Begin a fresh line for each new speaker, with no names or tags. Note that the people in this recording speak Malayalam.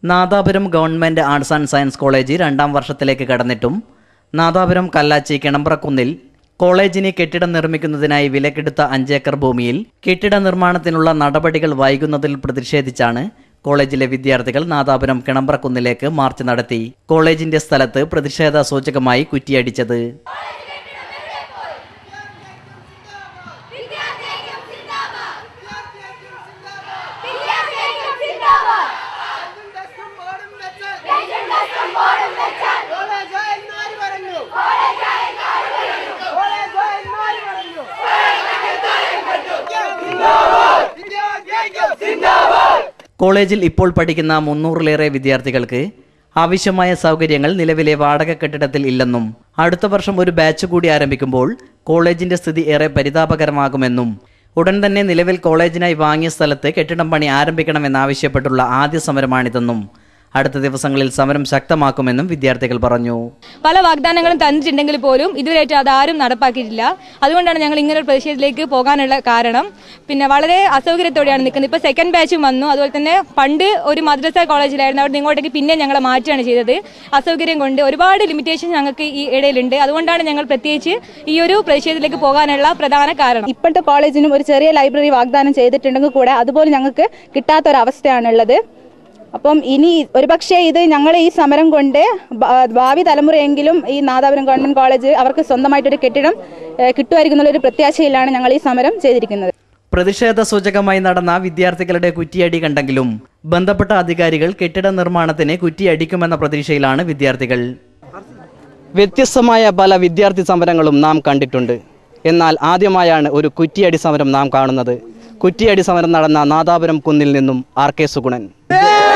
Nadapuram government arts and science college രണ്ടാം വർഷത്തിലേക്ക് കടന്നിട്ടും നാദാപുരം കല്ലാച്ചി കിണമ്പ്രക്കുന്നിൽ കോളേജിന് കെട്ടിടം നിർമ്മിക്കുന്നതിനായി വിലക്കെടുത്ത അഞ്ചേക്കർ ഭൂമിയിൽ കെട്ടിട നിർമ്മാണത്തിനുള്ള നടപടികൾ വൈകുന്നതിൽ പ്രതിഷേധിച്ചാണ് കോളേജിലെ വിദ്യാർത്ഥികൾ നാദാപുരം കിണമ്പ്രക്കുന്നിലേക്ക് മാർച്ച് നടത്തി കോളേജിന്റെ സ്ഥലത്ത് പ്രതിഷേധ സൂചകമായി കുറ്റിയടിച്ചത്
വിദ്യാർത്ഥിക്കും സിന്ദാബാദ് വിദ്യാർത്ഥിക്കും സിന്ദാബാദ്
ഡസ്റ്റും ബോർഡും വെച്ച്
ഡസ്റ്റും ബോർഡും വെച്ചാൽ
കോളേജ് എന്നാര് പറഞ്ഞു
കോളേജായി കാറ് വരുന്നു
കോളേജ് എന്നാര് പറഞ്ഞു വിദ്യാർത്ഥിക്കും
കോളേജിൽ ഇപ്പോൾ പഠിക്കുന്ന മുന്നൂറിലേറെ വിദ്യാർത്ഥികൾക്ക് ആവശ്യമായ സൗകര്യങ്ങൾ നിലവിലെ വാടക കെട്ടിടത്തിൽ ഇല്ലെന്നും അടുത്ത വർഷം ഒരു ബാച്ച് കൂടി ആരംഭിക്കുമ്പോൾ കോളേജിന്റെ സ്ഥിതി ഏറെ പരിതാപകരമാകുമെന്നും ഉടൻ തന്നെ നിലവിൽ കോളേജിനായി വാങ്ങിയ സ്ഥലത്ത് കെട്ടിടം പണി ആരംഭിക്കണമെന്നാവശ്യപ്പെട്ടുള്ള ആദ്യ സമരമാണിതെന്നും അടുത്ത ദിവസങ്ങളിൽ സമരം ശക്തമാക്കുമെന്നും വിദ്യാർത്ഥികൾ പറഞ്ഞു
പല വാഗ്ദാനങ്ങളും തന്നിട്ടുണ്ടെങ്കിൽ പോലും ഇതുവരെയായിട്ട് അതാരും നടപ്പാക്കിയിട്ടില്ല അതുകൊണ്ടാണ് ഞങ്ങൾ ഇങ്ങനെ ഒരു പ്രതിഷേധത്തിലേക്ക് പോകാനുള്ള കാരണം പിന്നെ വളരെ അസൗകര്യത്തോടെയാണ് നിൽക്കുന്നത് ഇപ്പോൾ സെക്കൻഡ് ബാച്ചും വന്നു അതുപോലെ തന്നെ പണ്ട് ഒരു മദ്രസ കോളേജിലായിരുന്നു അവിടെ ഇങ്ങോട്ടേക്ക് പിന്നെ ഞങ്ങളെ മാറ്റുകയാണ് ചെയ്തത് അസൗകര്യം കൊണ്ട് ഒരുപാട് ലിമിറ്റേഷൻ ഞങ്ങൾക്ക് ഈ ഇടയിലുണ്ട് അതുകൊണ്ടാണ് ഞങ്ങൾ പ്രത്യേകിച്ച് ഈ ഒരു പ്രതിഷേധത്തിലേക്ക് പോകാനുള്ള പ്രധാന കാരണം
ഇപ്പോഴത്തെ കോളേജിനും ഒരു ചെറിയ ലൈബ്രറി വാഗ്ദാനം ചെയ്തിട്ടുണ്ടെങ്കിൽ കൂടെ അതുപോലെ ഞങ്ങൾക്ക് കിട്ടാത്തൊരവസ്ഥയാണുള്ളത് അപ്പം ഇനി ഒരുപക്ഷെ ഇത് ഞങ്ങൾ ഈ സമരം കൊണ്ട് ഭ- ഭാവി തലമുറയെങ്കിലും ഈ നാദാപുരം ഗവൺമെൻറ് കോളേജ് അവർക്ക് സ്വന്തമായിട്ടൊരു കെട്ടിടം ഏഹ്, കിട്ടുമായിരിക്കും എന്നുള്ളൊരു പ്രത്യാശയിലാണ് ഞങ്ങൾ ഈ സമരം ചെയ്തിരിക്കുന്നത്
പ്രതിഷേധ സൂചകമായി നടന്ന വിദ്യാർത്ഥികളുടെ കുറ്റിയടി കണ്ടെങ്കിലും ബന്ധപ്പെട്ട അധികാരികൾ കെട്ടിട നിർമ്മാണത്തിന് കുറ്റിയടിക്കുമെന്ന പ്രതീക്ഷയിലാണ് വിദ്യാർത്ഥികൾ വ്യത്യസ്തമായ പല വിദ്യാർത്ഥി സമരങ്ങളും നാം കണ്ടിട്ടുണ്ട് എന്നാൽ ആദ്യമായാണ് ഒരു കുറ്റിയടി സമരം നാം കാണുന്നത് കുറ്റിയടി സമരം നടന്ന നാദാപുരം കുന്നിൽ നിന്നും ആർ കെ സുഗുണൻ